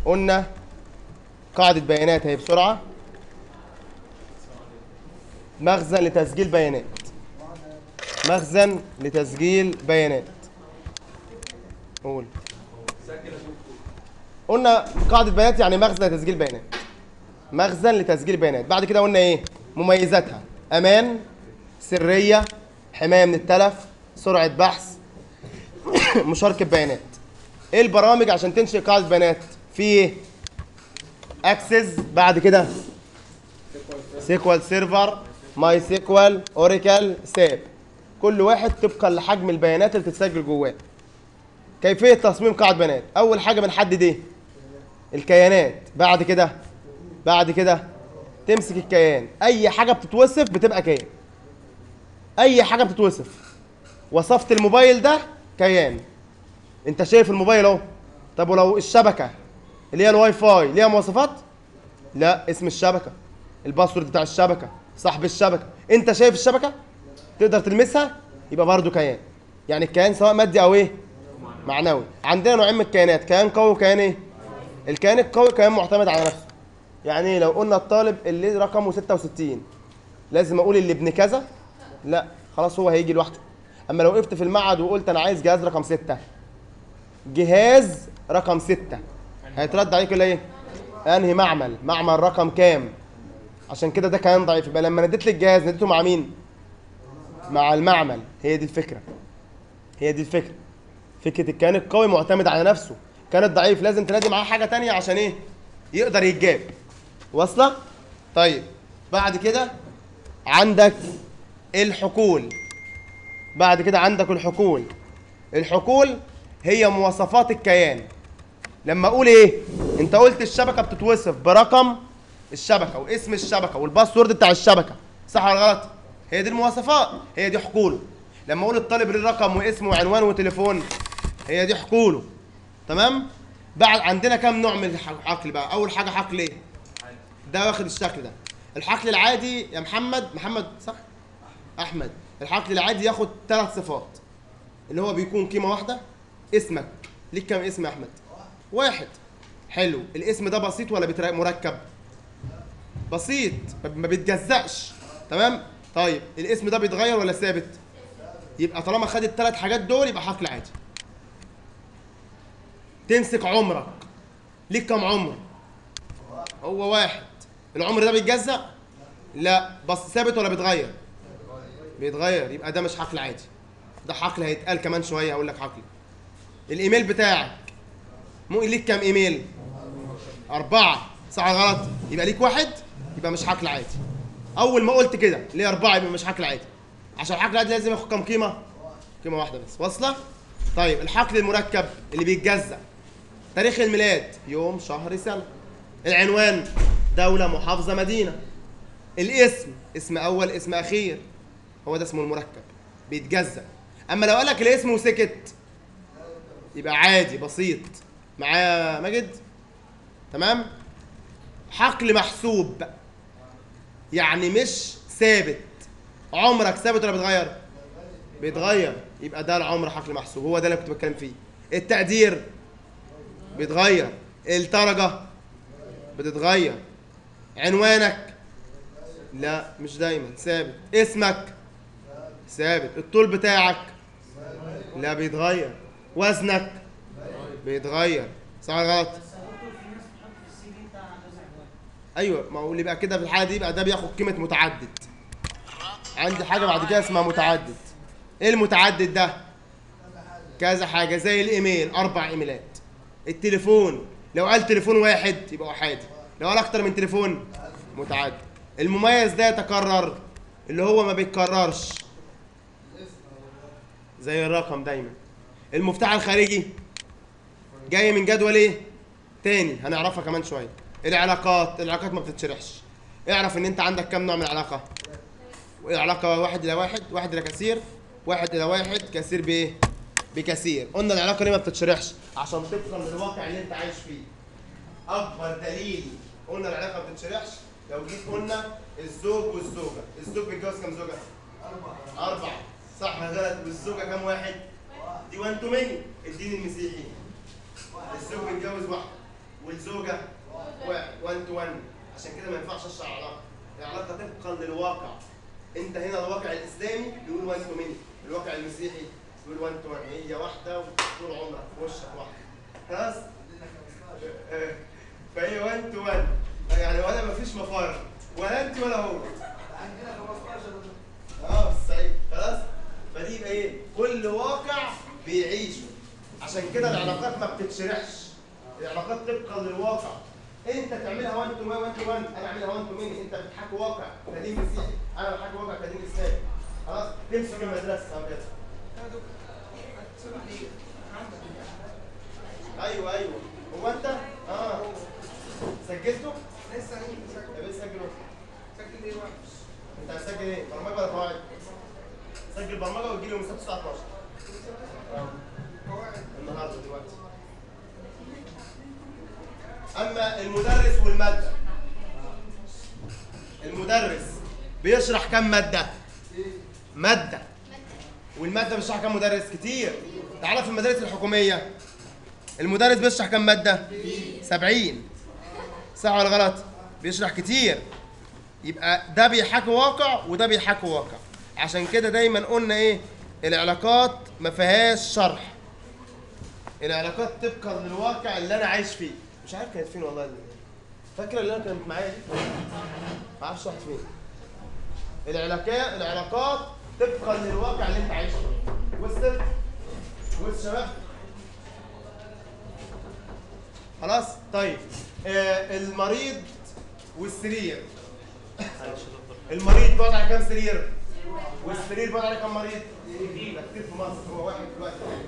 قلنا قاعدة بيانات هي بسرعة مخزن لتسجيل بيانات مخزن لتسجيل بيانات قول قلنا قاعدة بيانات يعني مخزن لتسجيل بيانات مخزن لتسجيل بيانات بعد كده قلنا ايه مميزاتها امان سرية حماية من التلف سرعة بحث مشاركة بيانات ايه البرامج عشان تنشئ قاعدة بيانات في ايه اكسس بعد كده سيكوال سيرفر ماي سيكوال اوراكل ساب كل واحد طبقا لحجم البيانات اللي تتسجل جواه كيفيه تصميم قاعده بيانات اول حاجه بنحدد ايه الكيانات بعد كده بعد كده تمسك الكيان اي حاجه بتتوصف بتبقى كيان اي حاجه بتتوصف وصفت الموبايل ده كيان انت شايف الموبايل اهو طب ولو الشبكه اللي هي الواي فاي ليها مواصفات لا اسم الشبكه الباسورد بتاع الشبكه صاحب الشبكه انت شايف الشبكه تقدر تلمسها يبقى برضه كيان يعني الكيان سواء مادي او ايه معنوي عندنا نوعين من الكيانات كيان قوي وكيان ايه الكيان القوي كيان معتمد على نفسه يعني ايه لو قلنا الطالب اللي رقمه 66 لازم اقول اللي ابن كذا لا خلاص هو هيجي لوحده اما لو وقفت في المعهد وقلت انا عايز جهاز رقم 6 جهاز رقم 6 هيترد عليك ولا ايه انهي معمل معمل رقم كام عشان كده ده كيان ضعيف يبقى لما نديت لك الجهاز نديته مع مين مع المعمل هي دي الفكره هي دي الفكره فكره الكيان القوي معتمد على نفسه كان الضعيف لازم تنادي معاه حاجه تانية عشان ايه يقدر يتجاب واصله طيب بعد كده عندك الحقول بعد كده عندك الحقول الحقول هي مواصفات الكيان لما اقول ايه انت قلت الشبكه بتتوصف برقم الشبكه واسم الشبكه والباسورد بتاع الشبكه صح ولا غلط هي دي المواصفات هي دي حقوله لما اقول الطالب ليه رقم واسم وعنوان وتليفون هي دي حقوله تمام بعد عندنا كام نوع من الحقل بقى اول حاجه حقل ايه ده واخد الشكل ده الحقل العادي يا محمد محمد صح احمد الحقل العادي ياخد ثلاث صفات اللي هو بيكون قيمه واحده اسمك ليك كام اسم يا احمد واحد حلو الاسم ده بسيط ولا بتر- مركب بسيط ما بيتجزأش تمام طيب الاسم ده بيتغير ولا ثابت يبقى طالما خد الثلاث حاجات دول يبقى حقل عادي تمسك عمرك ليك كام عمر هو واحد العمر ده بيتجزأ لا بس ثابت ولا بيتغير بيتغير يبقى ده مش حقل عادي ده حقل هيتقال كمان شويه اقول لك حقل الايميل بتاعك ممكن ليك كام ايميل أربعة صح ولا غلط يبقى ليك واحد يبقى مش حقل عادي أول ما قلت كده ليه أربعة يبقى مش حقل عادي عشان الحقل العادي لازم ياخد كام قيمة قيمة واحدة بس واصلة طيب الحقل المركب اللي بيتجزأ تاريخ الميلاد يوم شهر سنة العنوان دولة محافظة مدينة الاسم اسم أول اسم أخير هو ده اسمه المركب بيتجزأ أما لو قالك الاسم وسكت يبقى عادي بسيط معايا ماجد تمام حقل محسوب بقى. يعني مش ثابت عمرك ثابت ولا بيتغير بيتغير يبقى ده العمر حقل محسوب هو ده اللي كنت بتكلم فيه التقدير بيتغير الدرجة بتتغير عنوانك لا مش دايما ثابت اسمك ثابت الطول بتاعك لا بيتغير وزنك بيتغير صح ولا غلط ايوه ما هو اللي بقى كده في الحاله دي بقى ده بياخد قيمه متعدد عندي حاجه بعد كده اسمها متعدد ايه المتعدد ده كذا حاجه زي الايميل اربع ايميلات التليفون لو قال تليفون واحد يبقى احادي لو قال اكتر من تليفون متعدد المميز ده يتكرر اللي هو ما بيتكررش زي الرقم دايما المفتاح الخارجي جاي من جدول ايه تاني هنعرفها كمان شويه العلاقات العلاقات ما بتتشرحش اعرف ان انت عندك كام نوع من العلاقه العلاقه واحد الى واحد واحد الى كثير واحد الى واحد كثير بايه بكثير قلنا العلاقه دي ما بتتشرحش عشان تفهم الواقع اللي انت عايش فيه اكبر دليل قلنا العلاقه ما بتتشرحش لو جيت قلنا الزوج والزوجه الزوج بيتجوز كام زوجه اربعه اربعه صح ولا غلط والزوجه كام واحد دي وان تو ماني الدين المسيحي الزوج بيتجوز واحده والزوجه واحد 1 تو 1 عشان كده ما ينفعش اشرح علاقه العلاقه طبقا للواقع انت هنا الواقع الاسلامي بيقول 1 تو ميني الواقع المسيحي بيقول 1 تو 1 هي واحده وطول عمرك في وشك واحده خلاص آه، فهي 1 تو 1 يعني ولا مفيش مفر ولا انت ولا هو اه سعيد خلاص فدي يبقى ايه كل واقع بيعيشه عشان كده العلاقات ما بتتشرحش العلاقات طبقا للواقع انت تعملها 1 تو 1 تو 1 انا اعملها 1 تو ميني انت بتحكي واقع كدين مسيحي انا بحكي واقع كدين اسلامي خلاص تمسك المدرسه او كده ايوه ايوه هو انت اه سجلته؟ لسه هيجي مسجل يا بيه سجله مسجل ايه بقى؟ انت هتسجل ايه؟ برمجه ولا قواعد؟ سجل برمجه وتجي لي يوم السبت الساعه 12 قواعد النهارده دلوقتي اما المدرس والماده المدرس بيشرح كم ماده ماده والماده بيشرح كم مدرس كتير تعالى في المدارس الحكوميه المدرس بيشرح كم ماده 70 صح ولا غلط بيشرح كتير يبقى ده بيحاكي واقع وده بيحاكي واقع عشان كده دايما قلنا ايه العلاقات ما فيهاش شرح العلاقات طبقا للواقع اللي انا عايش فيه مش عارف كانت فين والله دي. فاكره اللي انا كانت معايا دي ما اعرفش راحت فين العلاقات العلاقات طبقا للواقع اللي انت عايش فيه وصلت وصل شباب خلاص طيب آه المريض والسرير المريض بيقعد على كام سرير والسرير بيقعد على كام مريض ده كتير في مصر هو واحد في الوقت الحالي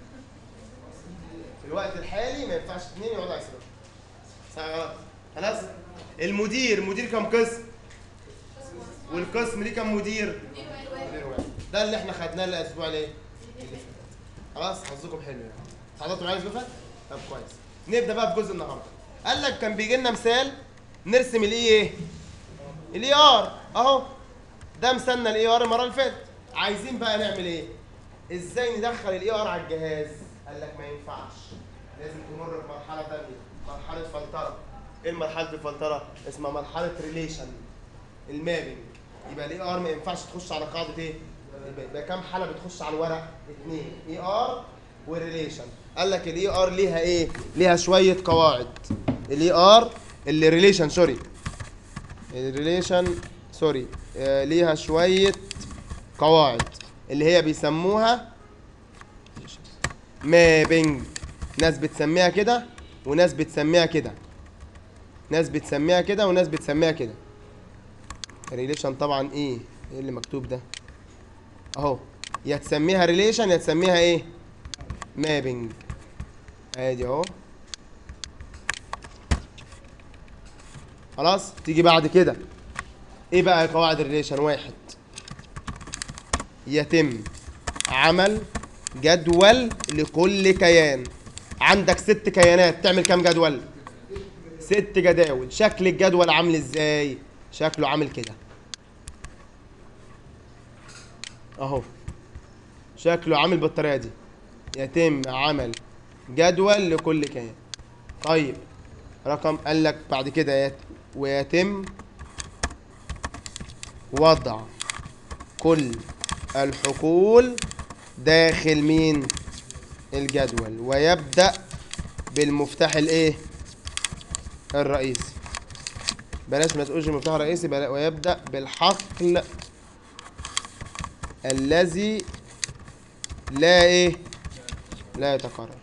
في الوقت الحالي ما ينفعش اثنين يقعدوا على سرير صح ولا غلط خلاص المدير مدير كام قسم والقسم ليه كام مدير مدير واحد ده اللي احنا خدناه الاسبوع ليه اللي فات. خلاص حظكم حلو يعني حضرتوا معايا الاسبوع اللي فات طب كويس نبدا بقى في جزء النهارده قال لك كان بيجي لنا مثال نرسم الاي ايه الاي ار اهو ده مثلنا الاي ار المره اللي فاتت عايزين بقى نعمل ايه ازاي ندخل الاي ار على الجهاز قال لك ما ينفعش لازم تمر بمرحله ثانيه مرحله فلتره ايه مرحله الفلتره اسمها مرحله ريليشن المابنج يبقى الاي ار ما ينفعش تخش على قاعده ايه يبقى- يبقى كام حاله بتخش على الورق اثنين اي ار وريليشن قال لك الاي ار ليها ايه ليها شويه قواعد الاي ار اللي ريليشن سوري الريليشن سوري آه، ليها شويه قواعد اللي هي بيسموها مابنج ناس بتسميها كده وناس بتسميها كده ناس بتسميها كده وناس بتسميها كده ريليشن طبعا ايه ايه اللي مكتوب ده اهو يا تسميها ريليشن يا تسميها ايه مابنج ادي اهو خلاص تيجي بعد كده ايه بقى قواعد الريليشن واحد يتم عمل جدول لكل كيان عندك ست كيانات تعمل كام جدول ست جداول شكل الجدول عامل ازاي شكله عامل كده اهو شكله عامل بالطريقه دي يتم عمل جدول لكل كيان طيب رقم قال لك بعد كده يت... ويتم وضع كل الحقول داخل مين الجدول ويبدأ بالمفتاح الايه الرئيسي بلاش ما تقولش المفتاح الرئيسي بلا ويبدأ بالحقل الذي لا ايه لا يتكرر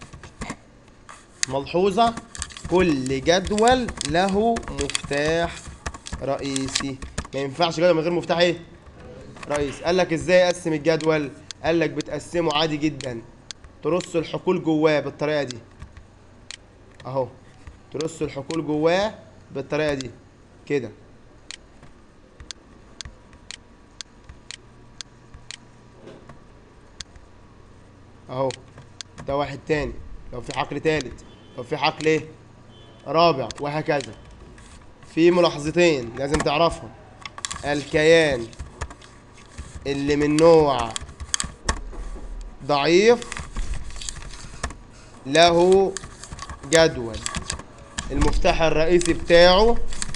ملحوظة كل جدول له مفتاح رئيسي ما ينفعش جدول من غير مفتاح ايه رئيسي قال لك ازاي اقسم الجدول قال لك بتقسمه عادي جدا ترص الحقول جواه بالطريقه دي اهو ترص الحقول جواه بالطريقه دي كده اهو ده واحد تاني لو في حقل تالت لو في حقل ايه رابع وهكذا في ملاحظتين لازم تعرفهم الكيان اللي من نوع ضعيف له جدول المفتاح الرئيسي بتاعه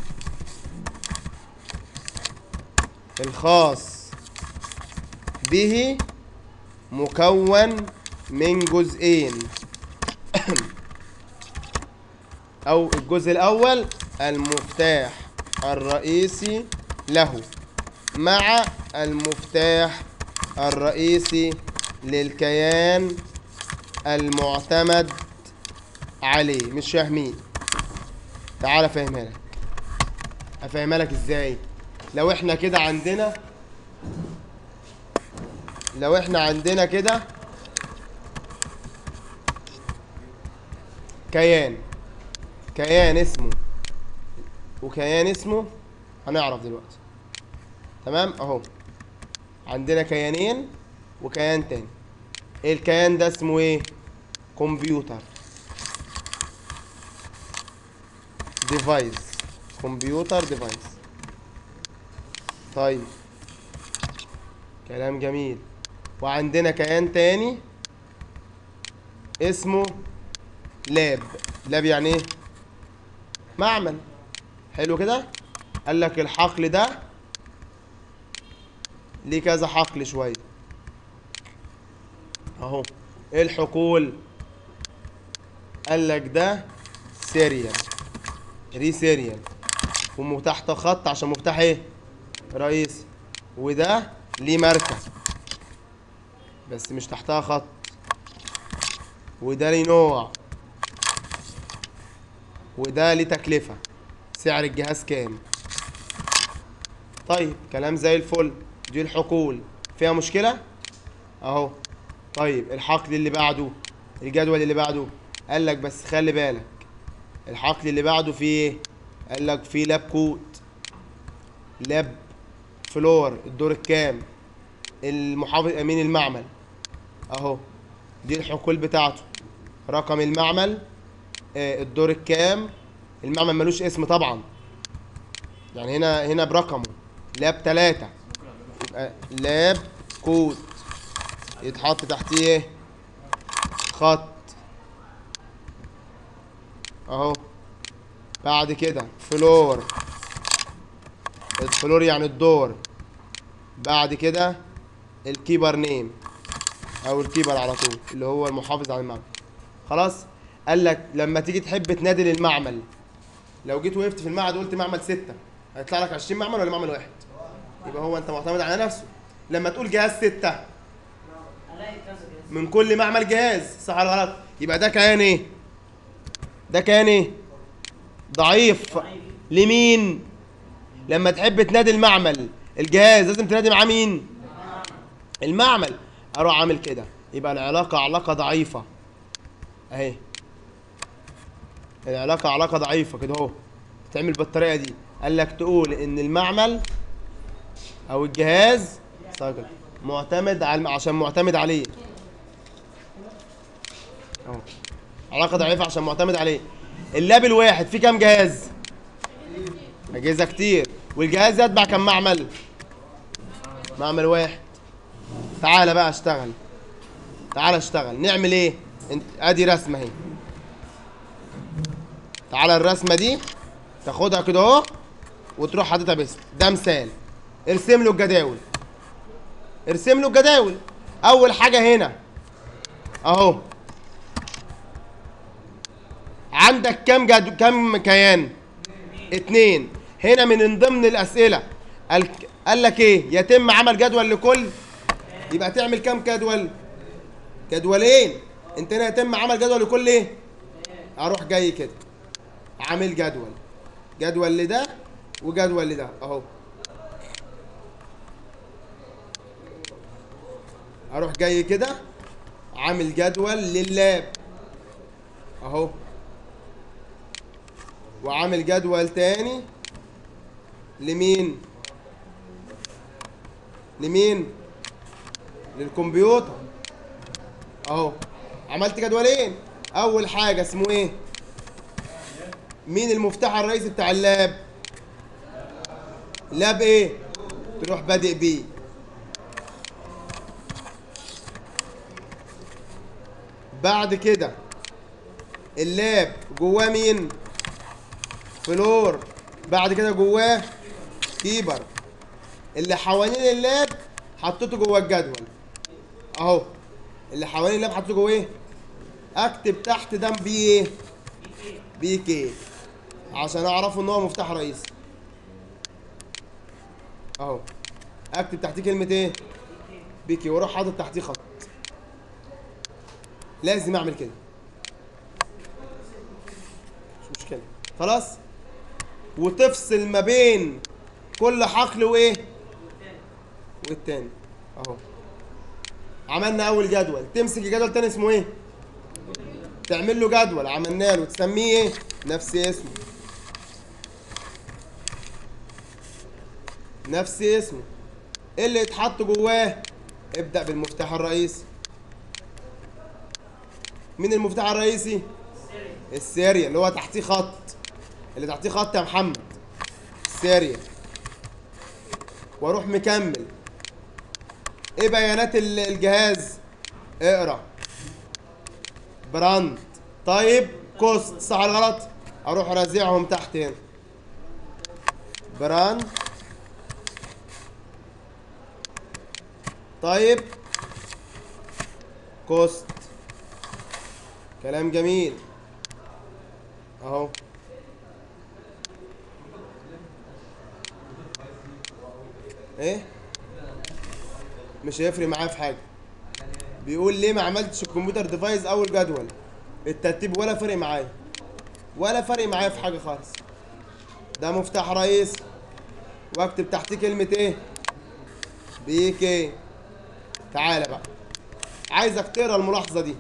الخاص به مكون من جزئين او الجزء الاول المفتاح الرئيسي له مع المفتاح الرئيسي للكيان المعتمد عليه مش فاهمين تعال افهمها لك افهمها لك ازاي لو احنا كده عندنا لو احنا عندنا كده كيان كيان اسمه وكيان اسمه هنعرف دلوقتي تمام اهو عندنا كيانين وكيان تاني الكيان ده اسمه ايه كمبيوتر ديفايس كمبيوتر ديفايس طيب كلام جميل وعندنا كيان تاني اسمه لاب لاب يعني ايه معمل حلو كده قال لك الحقل ده ليه كذا حقل شويه اهو ايه الحقول قال لك ده سيريال ري سيريال وتحت خط عشان مفتاح ايه رئيسي وده ليه ماركه بس مش تحتها خط وده ليه نوع وده ليه تكلفة سعر الجهاز كام طيب كلام زي الفل دي الحقول فيها مشكلة اهو طيب الحقل اللي بعده الجدول اللي بعده قال لك بس خلي بالك الحقل اللي بعده فيه ايه قال لك فيه لاب كود لاب فلور الدور الكام المحافظ امين المعمل اهو دي الحقول بتاعته رقم المعمل آه، الدور الكام المعمل ملوش اسم طبعا يعني هنا هنا برقمه لاب تلاتة يبقى لاب كود يتحط تحتيه ايه خط اهو بعد كده فلور الفلور يعني الدور بعد كده الكيبر نيم او الكيبر على طول اللي هو المحافظ على المعمل خلاص قال لك لما تيجي تحب تنادي للمعمل لو جيت وقفت في المعهد وقلت معمل ستة هيطلع لك 20 معمل ولا معمل واحد يبقى هو انت معتمد على نفسه لما تقول جهاز ستة من كل معمل جهاز صح ولا غلط يبقى ده كيان ايه ده كيان ايه ضعيف لمين لما تحب تنادي المعمل الجهاز لازم تنادي معاه مين المعمل اروح عامل كده يبقى العلاقه علاقه ضعيفه اهي العلاقه علاقه ضعيفه كده اهو تعمل بالطريقه دي قال لك تقول ان المعمل او الجهاز صاجل معتمد على عشان معتمد عليه اهو علاقه ضعيفه عشان معتمد عليه اللاب الواحد فيه كام جهاز اجهزه كتير والجهاز يتبع كام معمل معمل واحد تعالى بقى اشتغل تعالى اشتغل نعمل ايه انت ادي رسمه اهي تعالى الرسمه دي تاخدها كده اهو وتروح حاططها باسم ده مثال ارسم له الجداول ارسم له الجداول اول حاجه هنا اهو عندك كام جد... كام كيان اتنين هنا من ضمن الاسئله قال قال لك ايه يتم عمل جدول لكل يبقى تعمل كام جدول جدولين انت هنا يتم عمل جدول لكل ايه اروح جاي كده عامل جدول جدول لده وجدول لده اهو اروح جاي كده عامل جدول لللاب اهو وعامل جدول تاني لمين لمين للكمبيوتر اهو عملت جدولين اول حاجه اسمه ايه مين المفتاح الرئيسي بتاع اللاب لاب ايه تروح بادئ بيه بعد كده اللاب جواه مين فلور بعد كده جواه كيبر اللي حوالين اللاب حطيته جوه الجدول اهو اللي حوالين اللاب حطيته جوه ايه اكتب تحت ده بي ايه بي كي عشان اعرفه ان هو مفتاح رئيسي اهو اكتب تحتيه كلمه ايه بي كي واروح حاطط تحتيه خط لازم اعمل كده مش مشكله خلاص وتفصل ما بين كل حقل وايه والتاني اهو عملنا اول جدول تمسك الجدول تاني اسمه ايه تعمل له جدول عملنا له تسميه ايه نفس اسمه نفس اسمه ايه اللي اتحط جواه ابدأ بالمفتاح الرئيسي مين المفتاح الرئيسي السيريال اللي هو تحتيه خط اللي تحتيه خط يا محمد السيريال واروح مكمل ايه بيانات ال- الجهاز اقرا براند طيب كوست صح ولا غلط اروح رازعهم تحت هنا براند طيب كوست كلام جميل اهو ايه مش هيفرق معايا في حاجه بيقول ليه ما عملتش الكمبيوتر ديفايس اول جدول الترتيب ولا فرق معايا ولا فرق معايا في حاجه خالص ده مفتاح رئيس واكتب تحتيه كلمه ايه بي كي تعالى بقى عايزك تقرا الملاحظه دي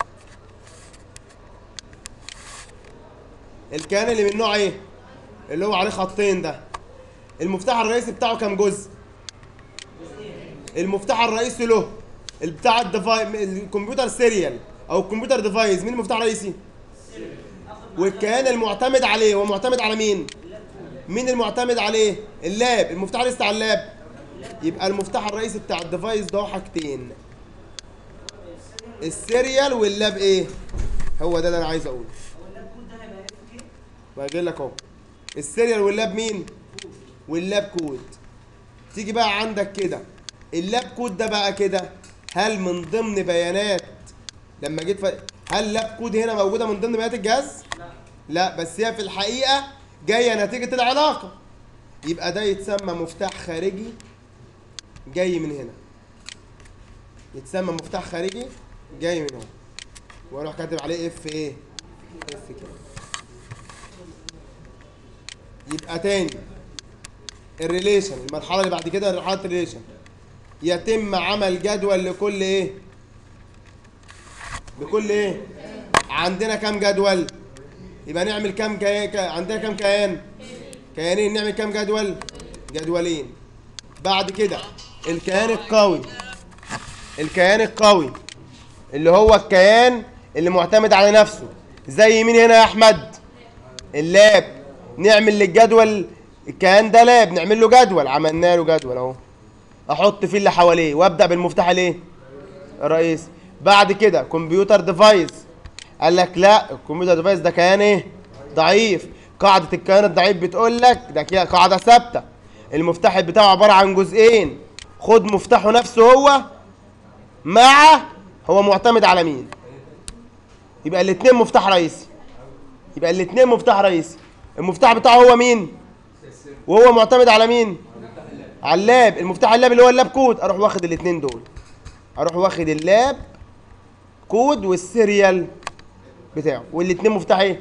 الكيان اللي من نوع ايه اللي هو عليه خطين ده المفتاح الرئيسي بتاعه كام جزء المفتاح الرئيسي له بتاع الديفاي الكمبيوتر سيريال او الكمبيوتر ديفايس مين المفتاح الرئيسي والكيان المعتمد عليه هو معتمد على مين مين المعتمد عليه اللاب المفتاح الرئيسي بتاع اللاب يبقى المفتاح الرئيسي بتاع الديفايس ده هو حاجتين السيريال واللاب ايه هو ده اللي انا عايز اقوله باجي لك اهو السيريال واللاب مين واللاب كود تيجي بقى عندك كده اللاب كود ده بقى كده هل من ضمن بيانات لما جيت ف... هل لاب كود هنا موجوده من ضمن بيانات الجهاز لا بس هي في الحقيقه جايه نتيجه العلاقه يبقى ده يتسمى مفتاح خارجي جاي من هنا يتسمى مفتاح خارجي جاي من هنا واروح كاتب عليه اف ايه اف كده يبقى تاني الريليشن المرحله اللي بعد كده مرحله الريليشن يتم عمل جدول لكل ايه لكل ايه عندنا كام جدول يبقى نعمل كام كيان ك- عندنا كام كيان كيانين نعمل كام جدول جدولين بعد كده الكيان القوي الكيان القوي اللي هو الكيان اللي معتمد على نفسه زي مين هنا يا احمد اللاب نعمل للجدول الكيان ده لاب نعمل له جدول عملنا له جدول اهو احط فيه اللي حواليه وابدا بالمفتاح الايه الرئيس بعد كده كمبيوتر ديفايس قال لك لا الكمبيوتر ديفايس ده كيان ايه ضعيف قاعده الكيان الضعيف بتقول لك ده كده قاعده ثابته المفتاح بتاعه عباره عن جزئين خد مفتاحه نفسه هو مع هو معتمد على مين يبقى الاثنين مفتاح رئيسي يبقى الاثنين مفتاح رئيسي المفتاح بتاعه هو مين وهو معتمد على مين على اللاب المفتاح اللاب اللي هو اللاب كود اروح واخد الاثنين دول اروح واخد اللاب كود والسيريال بتاعه والاثنين مفتاح ايه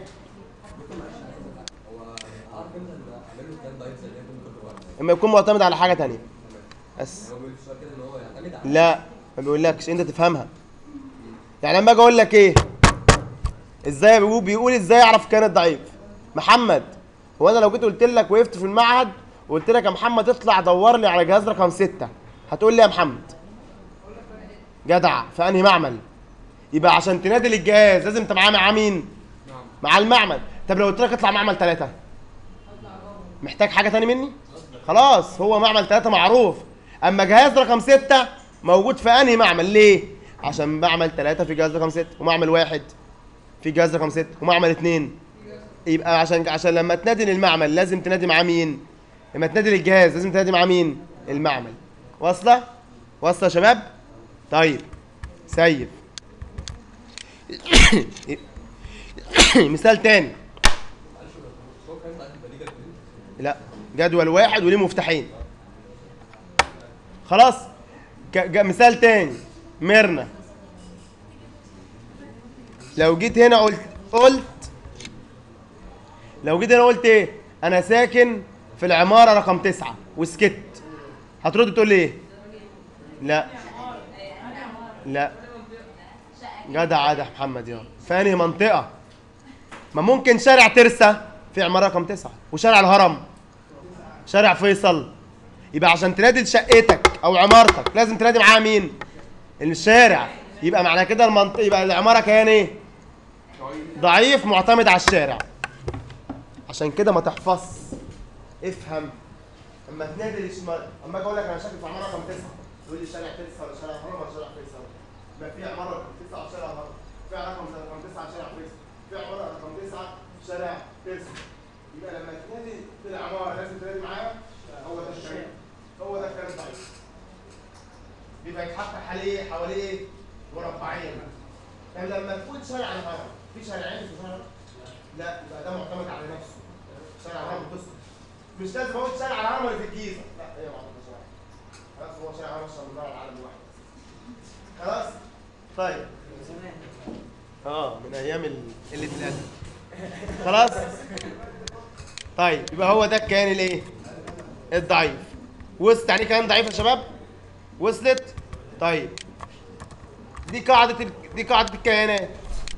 اما يكون معتمد على حاجه تانية بس لا ما بيقولكش انت تفهمها يعني لما اجي اقول لك ايه ازاي بيقول بيقول ازاي اعرف كان ضعيف محمد هو انا لو جيت قلت لك وقفت في المعهد وقلت لك يا محمد اطلع دور لي على جهاز رقم ستة هتقول لي يا محمد جدع في انهي معمل يبقى عشان تنادي للجهاز لازم انت معاه مع مين مع المعمل طب لو قلت لك اطلع معمل ثلاثة محتاج حاجة تاني مني خلاص هو معمل ثلاثة معروف اما جهاز رقم ستة موجود في انهي معمل ليه عشان معمل ثلاثة في جهاز رقم ستة ومعمل واحد في جهاز رقم ستة ومعمل اثنين يبقى عشان عشان لما تنادي للمعمل لازم تنادي معاه مين لما تنادي للجهاز لازم تنادي معاه مين المعمل واصله واصله يا شباب طيب سيب مثال تاني لا جدول واحد وليه مفتاحين خلاص ك- ج- مثال تاني ميرنا لو جيت هنا قلت قلت لو جيت هنا قلت ايه انا ساكن في العمارة رقم تسعة وسكت هترد تقول لي ايه لا لا جدع عادة يا محمد يا في انهي منطقة ما ممكن شارع ترسا في عمارة رقم تسعة وشارع الهرم شارع فيصل يبقى عشان تنادي لشقتك او عمارتك لازم تنادي معاها مين الشارع يبقى معنى كده المنطقة يبقى العمارة كان ايه ضعيف معتمد على الشارع عشان كده ما تحفظ افهم اما تنادي للشمال اما اجي اقول لك انا شاكك في عماره رقم تسعه تقول لي شارع تسعه ولا شارع هرم ولا شارع فيصل ما في عماره رقم تسعه وشارع هرم في رقم رقم تسعه شارع فيصل في عماره رقم تسعه شارع فيصل يبقى لما تنادي في العماره لازم تنادي معاها هو ده الشارع هو ده الكلام ضعيف بيبقى يتحط حواليه حواليه مربعين طب لما تقول شارع الهرم في شارعين في شارع الهرم؟ لا يبقى ده معتمد على نفسه شارع الهرم بتسكت مش لازم اقول شارع الهرم ولا في الجيزه لا هي معتمد شارع خلاص هو شارع الهرم عشان بندور على العالم الواحد خلاص طيب اه من ايام ال- قله الادب خلاص طيب يبقى هو ده الكيان الايه الضعيف وصلت يعني إيه كيان ضعيف يا شباب وصلت طيب دي قاعده ال... دي قاعده الكيانات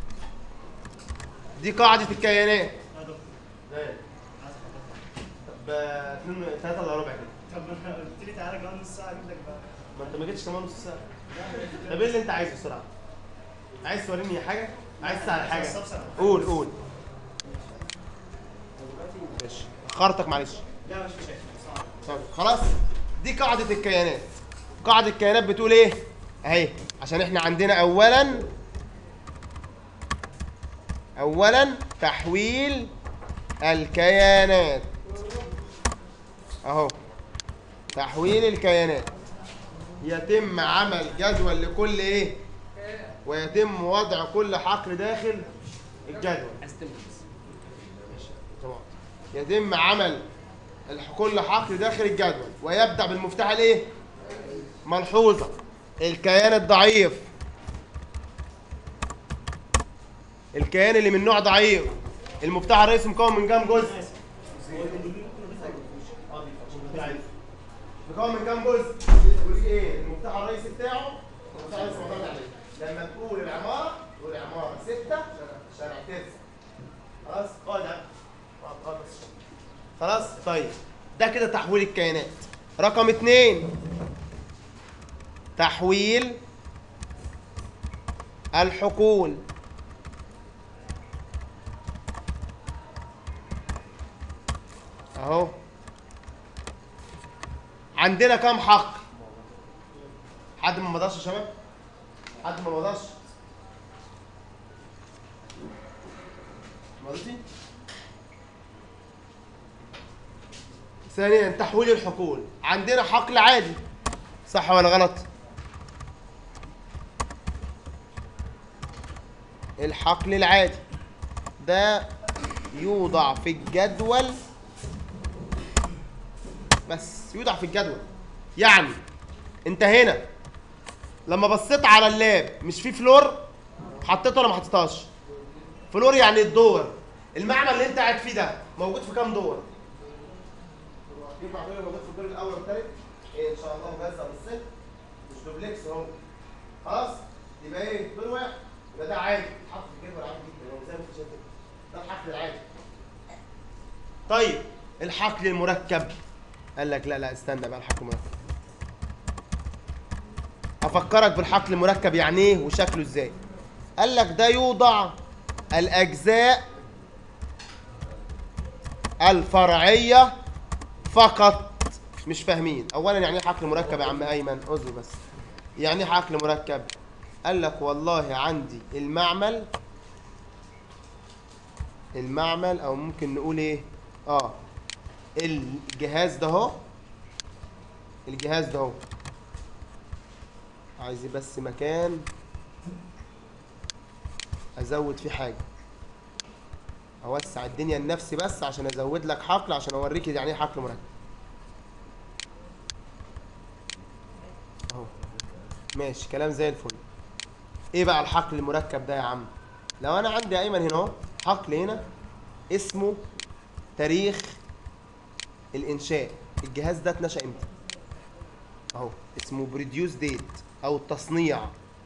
دي قاعده الكيانات طب آه، اتنين ثلاثة الا ربع كده طب ما انا قلت لي تعالى كمان نص ساعه اجيب لك بقى ما انت ما جيتش كمان نص ساعة طب ايه اللي انت عايزه بسرعة؟ عايز توريني حاجة؟ عايز تسأل حاجة؟ قول قول ماشي اخرتك معلش لا مش مشاكل صعب طب خلاص دي قاعدة الكيانات قاعدة الكيانات بتقول ايه؟ اهي عشان احنا عندنا اولا اولا تحويل الكيانات اهو تحويل الكيانات يتم عمل جدول لكل ايه ويتم وضع كل حقل داخل الجدول ماشي تمام يتم عمل الح- كل حقل داخل الجدول ويبدأ بالمفتاح الايه ملحوظة الكيان الضعيف الكيان اللي من نوع ضعيف المفتاح الرئيسي مكون من كام جزء مكون من كام جزء جزئين المفتاح الرئيسي بتاعه المفتاح الرئيسي معتمد عليه لما تقول العمارة تقول عمارة ستة شارع تسعة خلاص اقعد يا عم. اقعد، اقعد بس. خلاص طيب ده كده تحويل الكيانات رقم اتنين تحويل الحقول اهو عندنا كام حق حد ما مضاش يا شباب حد ما مضاش مضيتي ثانيا تحويل الحقول عندنا حقل عادي صح ولا غلط الحقل العادي ده يوضع في الجدول بس يوضع في الجدول يعني انت هنا لما بصيت على اللاب مش في فلور حطيته ولا ما حطيتهاش فلور يعني الدور المعمل اللي انت قاعد فيه ده موجود في كام دور ينفع تقول موجود في الدور الاول والثالث ايه ان شاء الله مجزء بالست مش دوبلكس اهو خلاص يبقى ايه دور واحد يبقى ده عادي اتحط في الجدول عادي جدا هو زي ما انت شايف كده. ده الحقل العادي طيب الحقل المركب قال لك لا لا استنى بقى الحقل المركب افكرك بالحقل المركب يعني ايه وشكله ازاي قال لك ده يوضع الاجزاء الفرعيه فقط مش فاهمين اولا يعني ايه حقل مركب يا عم ايمن اصبر بس يعني ايه حقل مركب قال لك والله عندي المعمل المعمل او ممكن نقول ايه اه الجهاز ده اهو الجهاز ده اهو عايز بس مكان ازود فيه حاجه اوسع الدنيا لنفسي بس عشان ازود لك حقل عشان اوريك يعني ايه حقل مركب اهو ماشي كلام زي الفل ايه بقى الحقل المركب ده يا عم لو انا عندي يا ايمن هنا اهو حقل هنا اسمه تاريخ الانشاء الجهاز ده اتنشأ امتى اهو اسمه بريديوس ديت او التصنيع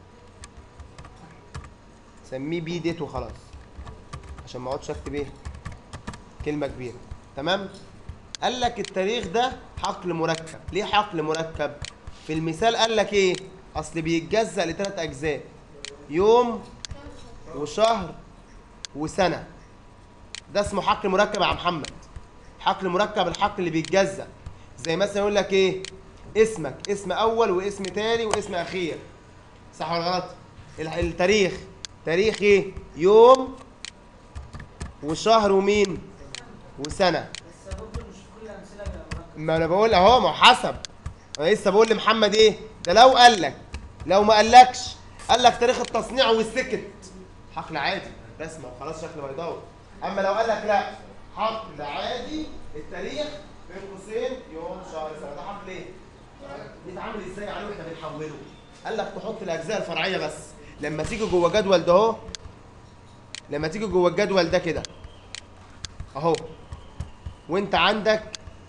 سميه بي ديت وخلاص عشان ما اقعدش اكتب ايه كلمه كبيره تمام قال لك التاريخ ده حقل مركب ليه حقل مركب في المثال قال لك ايه اصل بيتجزأ لثلاث اجزاء يوم وشهر وسنه ده اسمه حقل مركب يا عم محمد حقل مركب الحقل اللي بيتجزأ زي مثلا يقول لك ايه اسمك اسم اول واسم تاني واسم اخير صح ولا غلط ال- التاريخ تاريخ ايه يوم وشهر ومين وسنه بس برضه مش كل الامثله بيبقى مركب ما انا بقول اهو ما هو حسب انا لسه بقول لمحمد ايه ده لو قال لك لو ما قالكش قال لك تاريخ التصنيع والسكت حقل عادي رسمه وخلاص شكل بيضاوي اما لو قال لك لا حقل عادي التاريخ بين قوسين يوم شهر سنه ده حقل ايه بيتعامل ازاي عليه واحنا بنحوله قال لك تحط الاجزاء الفرعيه بس لما تيجي جوه جدول ده اهو لما تيجي جوه الجدول ده كده اهو وانت عندك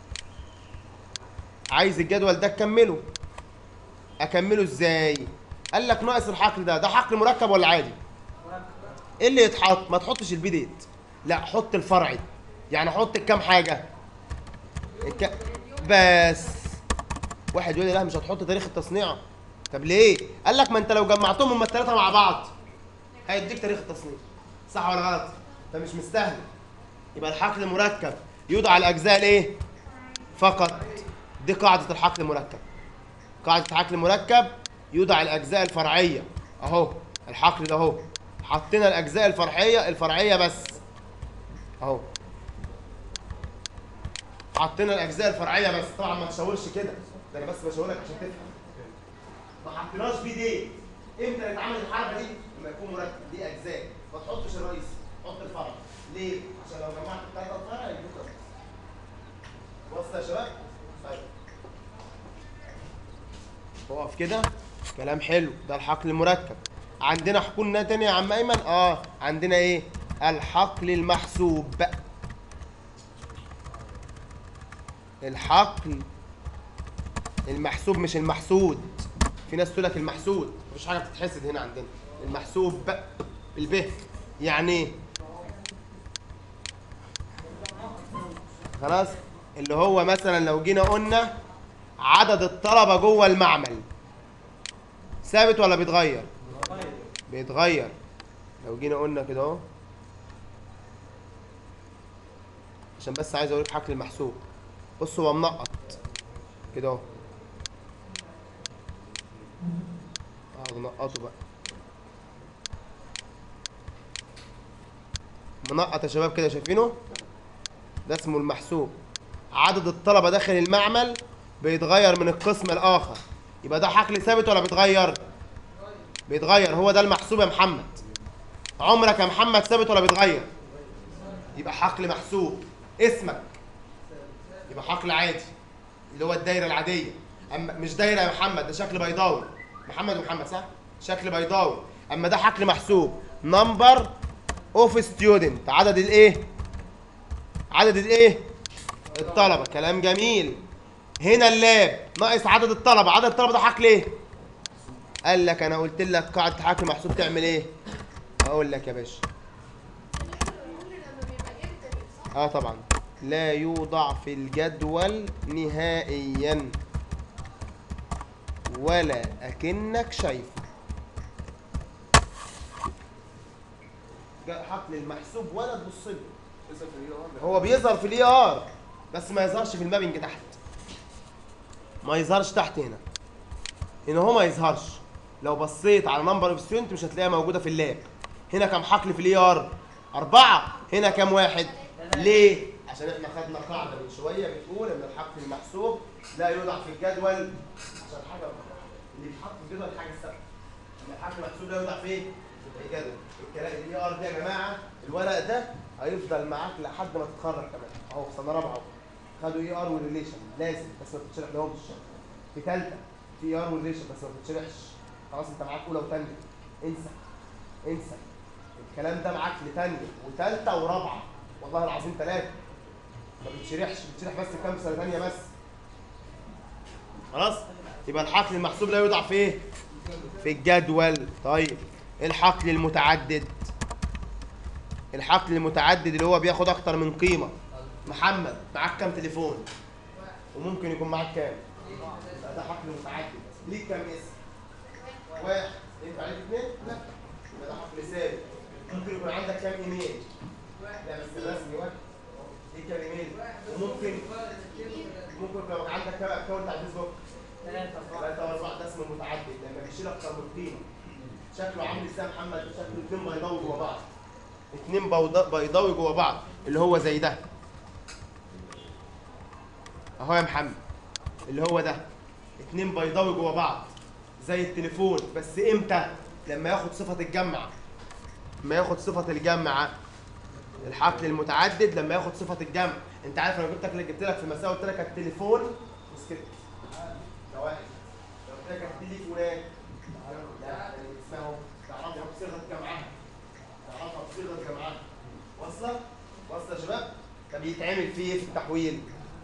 عايز الجدول ده تكمله اكمله ازاي قال لك ناقص الحقل ده ده حقل مركب ولا عادي مركب ايه اللي يتحط ما تحطش البيديت لا حط الفرعي يعني حط الكام حاجه الك... بس واحد يقول لي لا مش هتحط تاريخ التصنيع طب ليه قال لك ما انت لو جمعتهم هما الثلاثه مع بعض هيديك تاريخ التصنيع صح ولا غلط فمش مستاهل يبقى الحقل المركب يوضع الاجزاء الايه فقط دي قاعده الحقل المركب قاعده الحقل المركب يوضع الاجزاء الفرعيه اهو الحقل ده اهو حطينا الاجزاء الفرعيه الفرعيه بس اهو حطينا الاجزاء الفرعيه بس طبعا ما تشاورش كده ده انا بس بشاورك عشان تفهم ما حطيناش بيه دي امتى يتعمل الحركه دي لما يكون مركب دي اجزاء ما تحطش الرئيس حط الفرع ليه عشان لو جمعت الثلاثه الفرع يدوك رئيس وصل يا شباب طيب اقف كده كلام حلو ده الحقل المركب عندنا حقولنا تاني يا عم ايمن اه عندنا ايه الحقل المحسوب الحقل المحسوب مش المحسود في ناس تقول لك المحسود مفيش حاجه بتتحسد هنا عندنا المحسوب بالب يعني ايه خلاص اللي هو مثلا لو جينا قلنا عدد الطلبه جوه المعمل ثابت ولا بيتغير بيتغير لو جينا قلنا كده اهو عشان بس عايز اوريك حقل المحسوب بص هو منقط كده اهو اقعد نقطه بقى منقط يا شباب كده شايفينه ده اسمه المحسوب عدد الطلبه داخل المعمل بيتغير من القسم الاخر يبقى ده حقل ثابت ولا بيتغير بيتغير هو ده المحسوب يا محمد عمرك يا محمد ثابت ولا بيتغير يبقى حقل محسوب اسمك يبقى حقل عادي اللي هو الدايره العاديه اما مش دايره يا محمد ده شكل بيضاوي محمد ومحمد صح شكل بيضاوي اما ده حقل محسوب نمبر اوف ستودنت عدد الايه عدد الايه الطلبه كلام جميل هنا اللاب ناقص عدد الطلبه عدد الطلبه ده حقل ايه قال لك انا قلت لك قاعده حقل محسوب تعمل ايه اقول لك يا باشا اه طبعا لا يوضع في الجدول نهائيا ولا اكنك شايفه جاء حقل المحسوب ولا تبص له هو بيظهر في الاي ار بس ما يظهرش في المابنج تحت ما يظهرش تحت هنا هنا هو ما يظهرش لو بصيت على نمبر اوف ستودنت مش هتلاقيها موجوده في اللاب هنا كم حقل في الاي ار أربعة هنا كام واحد ليه عشان احنا خدنا قاعده من شويه بتقول ان الحق المحسوب لا يوضع في الجدول عشان حاجه اللي بيتحط في الجدول حاجه ثابته ان الحق المحسوب لا يوضع فين في الجدول الكلام الاي ار دي يا جماعه الورق ده هيفضل معاك لحد ما تتخرج كمان اهو في سنه رابعه اهو خدوا اي ار وريليشن لازم بس ما تتشرح لهمش في ثالثه في اي ار وريليشن بس ما تتشرحش خلاص انت معاك اولى وثانيه انسى انسى الكلام ده معاك لثانيه وثالثه ورابعه والله العظيم ثلاثه ما بتشرحش بتشرح بس كام سنه ثانيه بس خلاص يبقى الحقل المحسوب لا يوضع في ايه في الجدول طيب الحقل المتعدد الحقل المتعدد اللي هو بياخد اكتر من قيمه محمد معاك كام تليفون وممكن يكون معاك كام لا، ده حقل متعدد ليك كام اسم واحد ينفع عليك اثنين لا يبقى ده حقل ثابت ممكن يكون عندك كام ايميل لا بس الرسمي واحد ليك كام ايميل وممكن ممكن يكون عندك كام اكونت على الفيسبوك ثلاثة ثلاثة وأربعة ده اسم متعدد لما بيشيل أكتر من قيمة شكله عامل ازاي يا محمد شكله اتنين بيضاوي جوا بعض اتنين بوض- بيضاوي جوا بعض اللي هو زي ده اهو يا محمد اللي هو ده اتنين بيضاوي جوا بعض زي التليفون بس امتى لما ياخد صفة الجمع لما ياخد صفة الجمع الحقل المتعدد لما ياخد صفة الجمع انت عارف انا جبت لك جبت لك في مساء قلت لك التليفون وسكت ده واحد لو قلت لك التليفونات لا يعني اسمها تعرفها بصيغه جمعها تعرفها بصيغه جمعها واصله واصله يا شباب ده بيتعمل فيه ايه في التحويل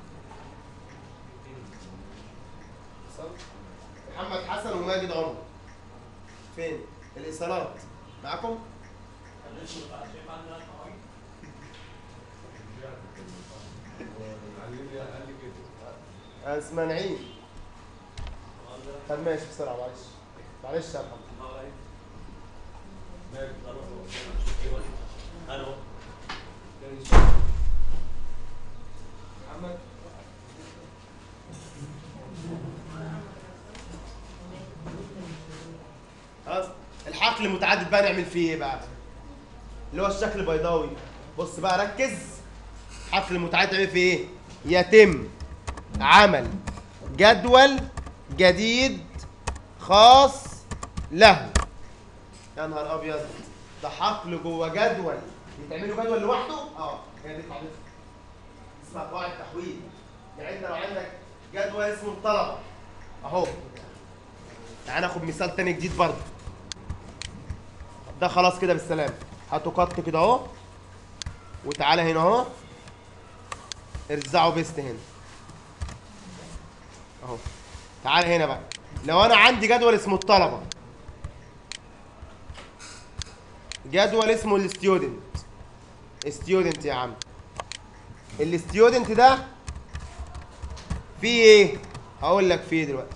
وصل؟ محمد حسن وماجد عمر فين الايصالات معاكم اسمها نعيم طب ماشي بسرعه معلش معلش يا محمد محمد خلاص الحقل المتعدد بقى نعمل فيه ايه بقى اللي هو الشكل البيضاوي بص بقى ركز الحقل المتعدد نعمل فيه ايه يتم عمل جدول جديد خاص له يا نهار ابيض ده حقل جوه جدول يتعملوا جدول لوحده اه هي دي قاعدتها اسمها قواعد تحويل يعني انت لو عندك جدول اسمه الطلبه اهو تعال ناخد مثال تاني جديد برضه ده خلاص كده بالسلام هاتوا قط كده اهو وتعالى هنا اهو ارزعوا بيست هنا اهو تعالى هنا بقى لو انا عندي جدول اسمه الطلبه جدول اسمه الستودنت ستودنت يا عم الستودنت ده فيه ايه هقول لك فيه دلوقتي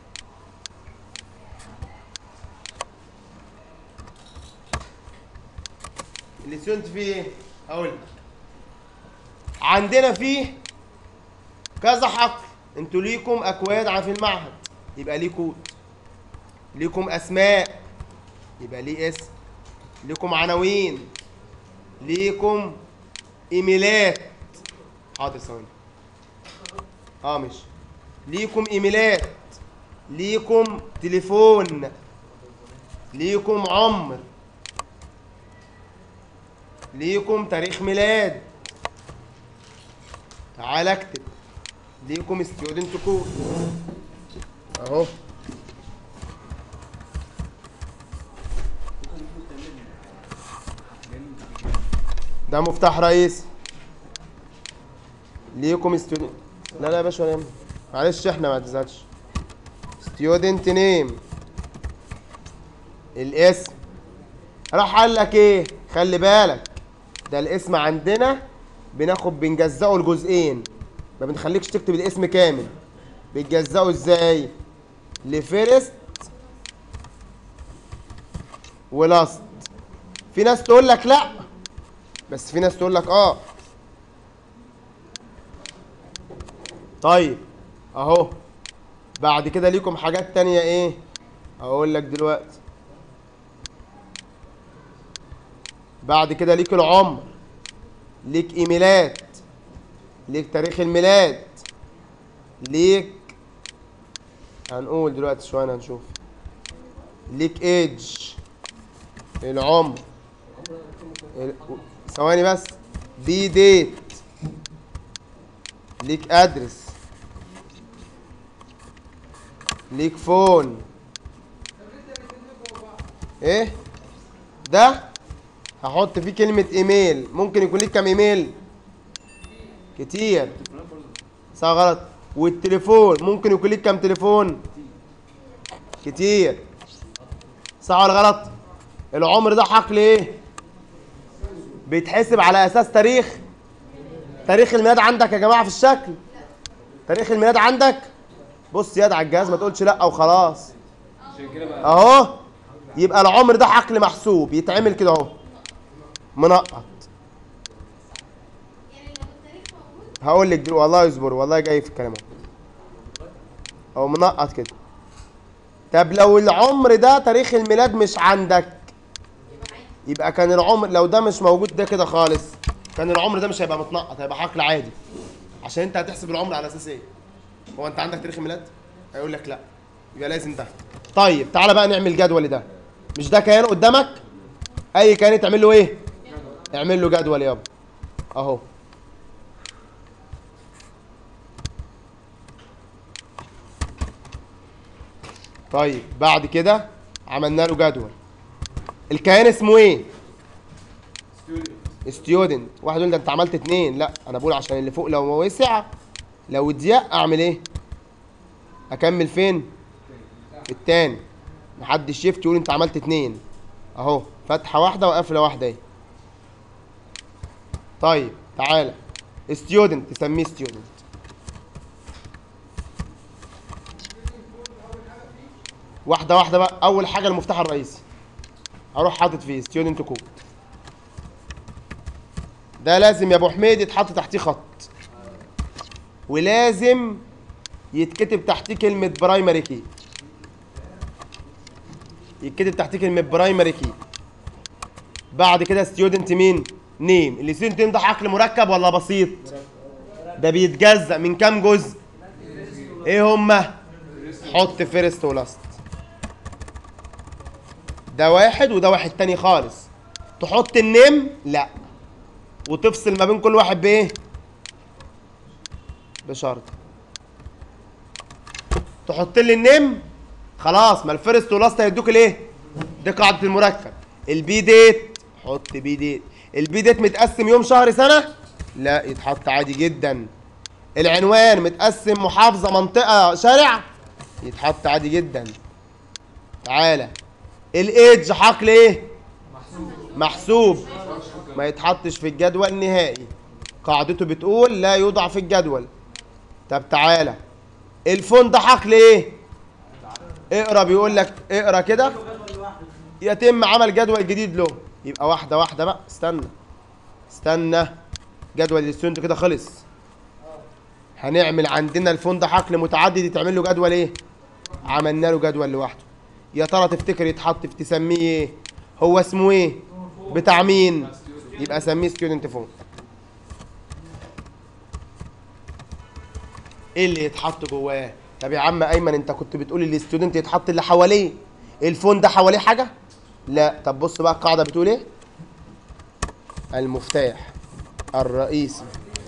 الستودنت فيه ايه هقول لك عندنا فيه كذا حقل انتوا ليكم اكواد ع- في المعهد يبقى ليه كود ليكم اسماء يبقى ليه اسم ليكم عناوين ليكم ايميلات حاضر ثواني اه مش ليكم ايميلات ليكم تليفون ليكم عمر ليكم تاريخ ميلاد تعال اكتب ليكم ستودنت كود اهو ده مفتاح رئيسي ليكم ستودنت لا لا يا باشا ولا يهمك. معلش احنا ما تزعلش ستودنت نيم الاسم راح قال لك ايه خلي بالك ده الاسم عندنا بناخد بنجزئه لجزئين ما بنخليكش تكتب الاسم كامل بتجزئه ازاي لفيرست ولاست في ناس تقول لك لا بس في ناس تقول لك اه طيب اهو بعد كده ليكم حاجات تانية ايه اقول لك دلوقتي بعد كده ليك العمر ليك ايميلات ليك تاريخ الميلاد ليك هنقول دلوقتي شويه هنشوف ليك ايدج العمر ال- ثواني بس بي ديت ليك ادرس ليك فون ايه ده هحط فيه كلمة ايميل ممكن يكون ليك كام ايميل كتير صح غلط والتليفون ممكن يكون ليك كام تليفون كتير صح ولا غلط العمر ده حقل ايه بيتحسب على اساس تاريخ تاريخ الميلاد عندك يا جماعه في الشكل تاريخ الميلاد عندك بص يد على الجهاز ما تقولش لا وخلاص اهو يبقى العمر ده حقل محسوب يتعمل كده اهو منقط هقول لك دلوقتي والله اصبر والله جاي في الكلام اهو اهو منقط كده طب لو العمر ده تاريخ الميلاد مش عندك يبقى كان العمر لو ده مش موجود ده كده خالص كان العمر ده مش هيبقى متنقط هيبقى حقل عادي عشان انت هتحسب العمر على اساس ايه هو انت عندك تاريخ الميلاد هيقول لك لا يبقى لازم ده طيب تعالى بقى نعمل جدول ده مش ده كيان قدامك اي كيان تعمل له ايه اعمل له جدول يابا اهو طيب بعد كده عملنا له جدول الكيان اسمه ايه ستودنت واحد يقول ده انت عملت اتنين لا انا بقول عشان اللي فوق لو وسع لو ضيق اعمل ايه اكمل فين في التاني محدش يفتي يقول انت عملت اتنين اهو فتحه واحده وقفله واحده اهي طيب تعالى ستودنت تسميه ستودنت واحده واحده بقى اول حاجه المفتاح الرئيسي هروح حاطط فيه ستودنت كود ده لازم يا ابو حميد يتحط تحتيه خط ولازم يتكتب تحتيه كلمه برايمري كي يتكتب تحتيه كلمه برايمري كي بعد كده ستودنت مين نيم الستودنت نيم ده عقل مركب ولا بسيط ده بيتجزأ من كام جزء ايه هما حط فيرست ولاست ده واحد وده واحد تاني خالص تحط النيم لا وتفصل ما بين كل واحد بايه بشرط تحط لي النيم خلاص ما الفيرست ولاست هيدوك الايه دي قاعده المركب البي ديت حط بي ديت البي ديت متقسم يوم شهر سنه لا يتحط عادي جدا العنوان متقسم محافظه منطقه شارع يتحط عادي جدا تعالى الايدج حقل ايه محسوب ما يتحطش في الجدول نهائي قاعدته بتقول لا يوضع في الجدول طب تعالى الفون ده حقل ايه اقرا بيقول لك اقرا كده جدول لوحده يتم عمل جدول جديد له يبقى واحده واحده بقى استنى استنى جدول الستودنت كده خلص هنعمل عندنا الفون ده حقل متعدد يتعمل له جدول ايه عملنا له جدول لوحده يا ترى تفتكر يتحط في تسميه ايه هو اسمه ايه بتاع مين يبقى سميه ستودنت فون ايه اللي يتحط جواه طب يا عم ايمن انت كنت بتقول الستودنت يتحط اللي حواليه الفون ده حواليه حاجه لا طب بص بقى القاعده بتقول ايه المفتاح الرئيسي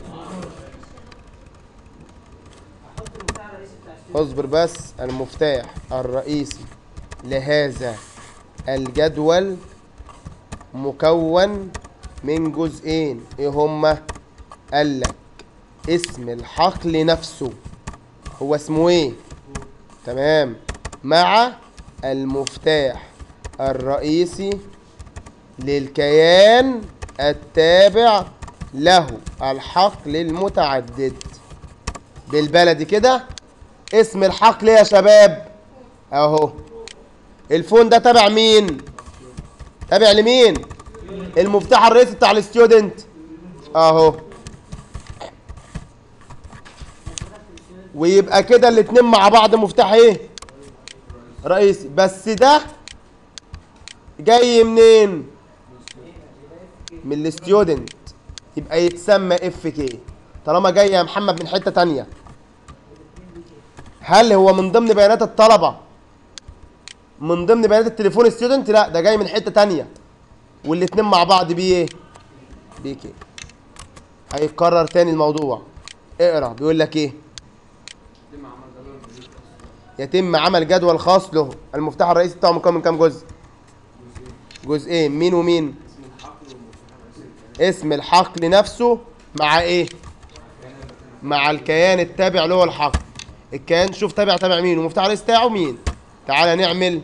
احط المفتاح الرئيسي بتاع الستودنت اصبر بس المفتاح الرئيسي لهذا الجدول مكون من جزئين ايه هما قال لك اسم الحقل نفسه هو اسمه ايه تمام مع المفتاح الرئيسي للكيان التابع له الحقل المتعدد بالبلدي كده اسم الحقل يا شباب اهو الفون ده تبع مين تابع لمين المفتاح الرئيسي بتاع الستودنت اهو ويبقى كده الاتنين مع بعض مفتاح ايه رئيسي بس ده جاي منين من الستودنت يبقى يتسمى اف كي طالما جاي يا محمد من حته تانية هل هو من ضمن بيانات الطلبه من ضمن بيانات التليفون ستودنت لا ده جاي من حته تانية والاتنين مع بعض بيه ايه بيه كي هيتكرر تاني الموضوع اقرا بيقول لك ايه يتم عمل جدول خاص له المفتاح الرئيسي بتاعه مكون من كام جزء جزئين مين ومين اسم الحقل نفسه مع ايه مع الكيان التابع له الحقل الكيان شوف تابع تابع مين ومفتاح الرئيسي بتاعه مين تعالى نعمل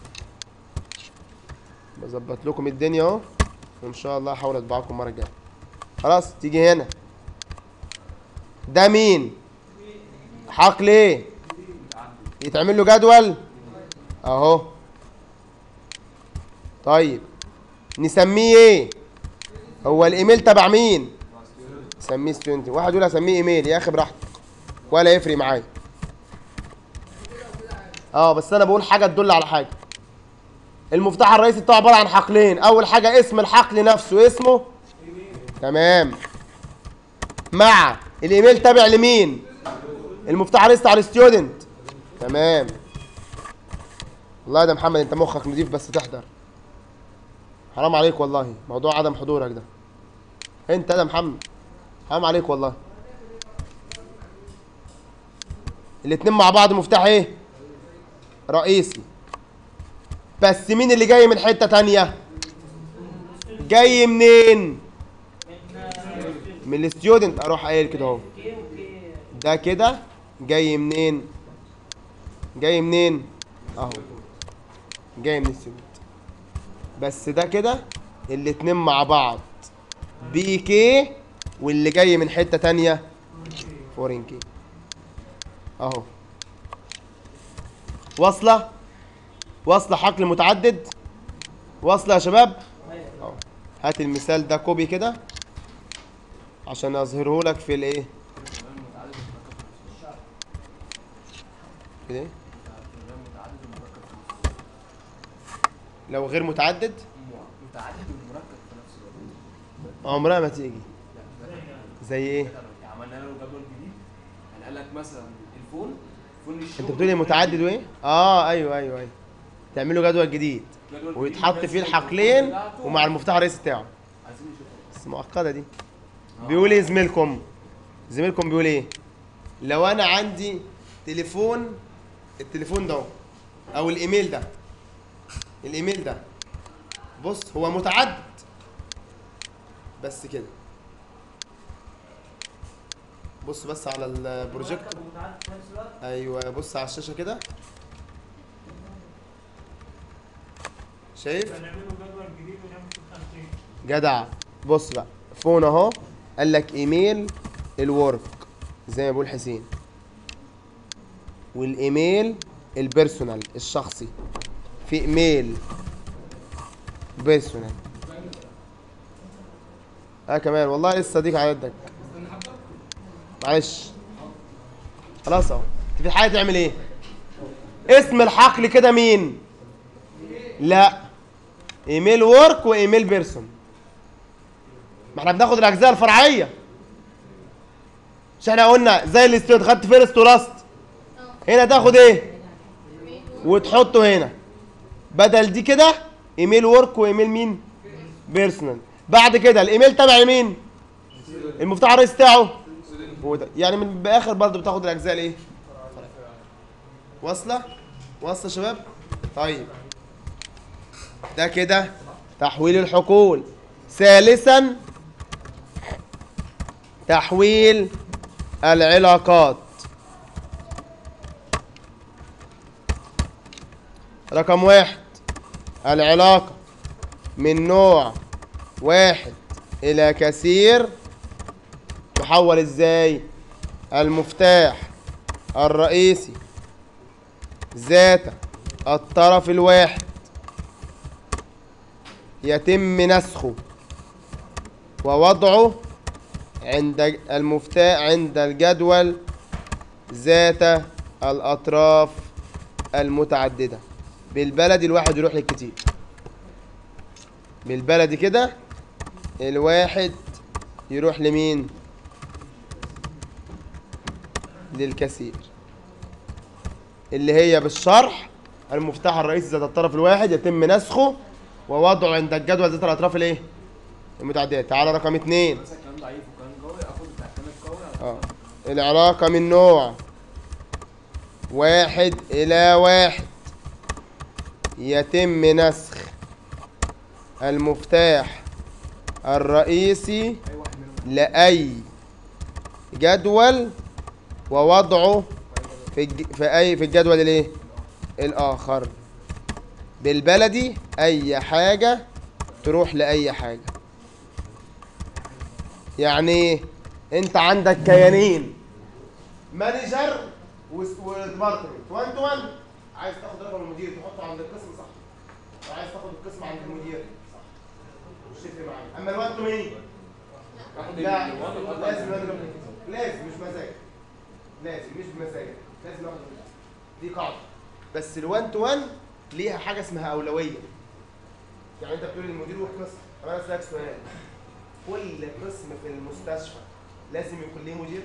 بظبط لكم الدنيا اهو وان شاء الله هحاول اطبعكم المره الجايه خلاص تيجي هنا ده مين حقل ايه يتعمل له جدول اهو طيب نسميه ايه هو الايميل تبع مين سميه ستودنت واحد يقول اسميه ايميل يا اخي براحتك ولا يفرق معايا اه بس انا بقول حاجه تدل على حاجه المفتاح الرئيسي بتاعه عباره عن حقلين اول حاجه اسم الحقل نفسه اسمه تمام مع الايميل تابع لمين المفتاح الرئيسي بتاع الستودنت تمام والله ده محمد انت مخك نضيف بس تحضر حرام عليك والله موضوع عدم حضورك ده انت ده محمد حرام عليك والله الاتنين مع بعض مفتاح ايه رئيسي بس مين اللي جاي من حتة تانية جاي منين من الستودنت اروح قايل كده اهو كي وكي ده كده جاي منين جاي منين اهو جاي من الستودنت بس ده كده الاتنين مع بعض بي كي واللي جاي من حتة تانية فورين كي اهو واصلة واصلة حقل متعدد واصلة يا شباب اهو هات المثال ده كوبي كده عشان اظهره لك في الايه كده إيه؟ لو غير متعدد متعدد ومركب في نفس الوقت عمرها ما تيجي زي ايه يعني عملنا له جدول جديد يعني قال لك مثلا الفون فون الشغل انت بتقولي متعدد وايه اه ايوه ايوه ايوه تعملوا جدول جديد جدول جديد ويتحط بس فيه الفون الحقلين بتاعته ومع المفتاح الرئيسي بتاعه عايزين نشوفها بس معقده دي بيقول ايه زميلكم زميلكم بيقول ايه لو انا عندي تليفون التليفون ده اهو، او الايميل ده الايميل ده بص هو متعدد بس كده بص بس على البروجيكت متعدد في نفس الوقت ايوه بص على الشاشه كده شايف هنعمله جدول جديد ونعمل فيه خانتين جدع بص بقى فون اهو قال لك ايميل الورك زي ما بيقول حسين والايميل البيرسونال الشخصي في ايميل بيرسونال اه كمان والله لسه ديك على يدك معلش خلاص اهو انت في حاجه تعمل ايه اسم الحقل كده مين لا ايميل ورك وايميل بيرسون ما احنا بناخد الاجزاء الفرعيه مش احنا قلنا زي الاستيود خدت فيرست ولاست هنا تاخد ايه وتحطه هنا بدل دي كده ايميل ورك وايميل مين بيرسونال بعد كده الايميل تبع مين المفتاح الرئيسي بتاعه هو ده يعني من باخر برضه بتاخد الاجزاء الايه واصله واصله يا شباب طيب ده كده تحويل الحقول ثالثا تحويل العلاقات رقم واحد العلاقة من نوع واحد إلى كثير تحول إزاي المفتاح الرئيسي ذات الطرف الواحد يتم نسخه ووضعه عند المفتاح عند الجدول ذات الأطراف المتعددة بالبلدي الواحد يروح للكتير بالبلدي كده الواحد يروح لمين للكثير اللي هي بالشرح المفتاح الرئيسي ذات الطرف الواحد يتم نسخه ووضعه عند الجدول ذات الاطراف الايه المتعديه تعالى رقم اتنين مثلا كلام ضعيف وكلام قوي اخد بتاع الكلام القوي اه العلاقة من نوع واحد إلى واحد يتم نسخ المفتاح الرئيسي اي واحد منهم لأي جدول ووضعه في الج... في أي في الجدول الإيه؟ الآخر بالبلدي أي حاجة تروح لأي حاجة يعني إيه؟ أنت عندك كيانين مانجر وديبارتمنت 1 تو 1 عايز تاخد رقم المدير تحطه عند القسم صح وعايز تاخد القسم عند المدير صح مش تفرق معايا اما ال1 تو مين اخد لا ال- الوان وأحط لازم على- لازم لازم مش مزاج لازم مش بمزاجك لازم ناخد دي قاعده بس ال1 تو 1 ليها حاجه اسمها اولويه يعني انت بتقول للمدير والقسم طب انا اسالك سؤال كل قسم في المستشفى لازم يكون ليه مدير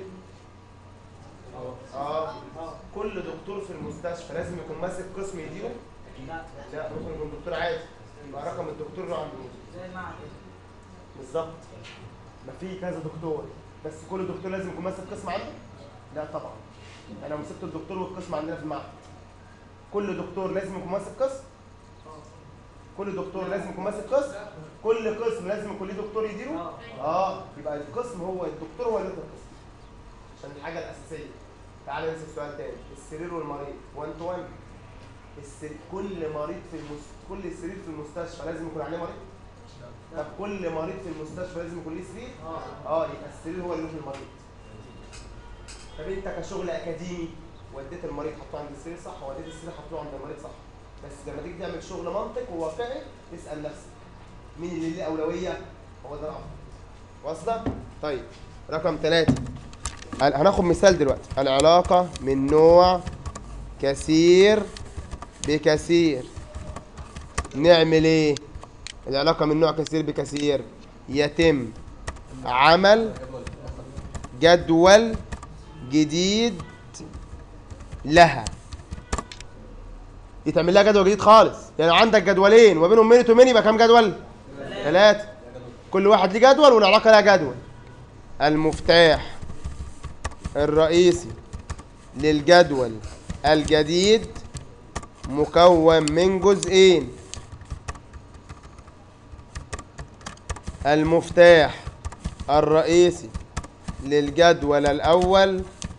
اه كل دكتور في المستشفى لازم يكون ماسك قسم يديره لا لا ممكن يكون دكتور عادي يبقى رقم الدكتور له عند المدير زي المعهد كده. بالظبط ما في كذا دكتور بس كل دكتور لازم يكون ماسك قسم عنده لا طبعا انا مسكت الدكتور والقسم عندنا في المعهد كل دكتور لازم يكون ماسك قسم كل دكتور لازم يكون ماسك قسم كل قسم لازم يكون ليه دكتور يديره اه يبقى القسم هو الدكتور هو اللي يدير القسم عشان الحاجه الاساسيه تعال نمسك سؤال تاني السرير والمريض 1 تو 1 السرير كل مريض في المست... كل سرير في المستشفى لازم يكون عليه مريض طب كل مريض في المستشفى لازم يكون ليه سرير اه يبقى السرير هو اللي له المريض طب انت كشغل اكاديمي وديت المريض حطه عند السرير صح وديت السرير حطه عند المريض صح بس لما تيجي تعمل شغل منطق وواقعي تسال نفسك مين اللي ليه اولويه هو ده الافضل واصله طيب رقم ثلاثة هناخد مثال دلوقتي العلاقة من نوع كثير بكثير نعمل ايه العلاقة من نوع كثير بكثير يتم عمل جدول جديد لها يتعمل لها جدول جديد خالص يعني عندك جدولين وبينهم مينت ومين يبقى كام جدول ثلاثة كل واحد ليه جدول والعلاقة لها جدول المفتاح الرئيسي للجدول الجديد مكون من جزئين المفتاح الرئيسي للجدول الأول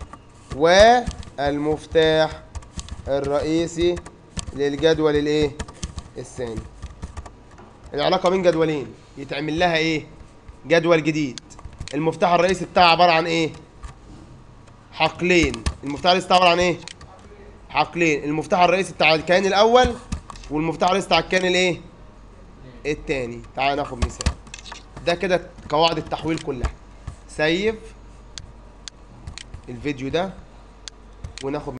والمفتاح الرئيسي للجدول الايه الثاني العلاقة بين جدولين يتعمل لها ايه جدول جديد المفتاح الرئيسي بتاعها عبارة عن ايه حقلين المفتاح الرئيسي بتاعه عبارة عن ايه حقلين المفتاح الرئيسي بتاع الكيان الاول والمفتاح الرئيسي بتاع الكيان الايه التاني تعال ناخد مثال ده كده قواعد التحويل كلها سيف الفيديو ده وناخد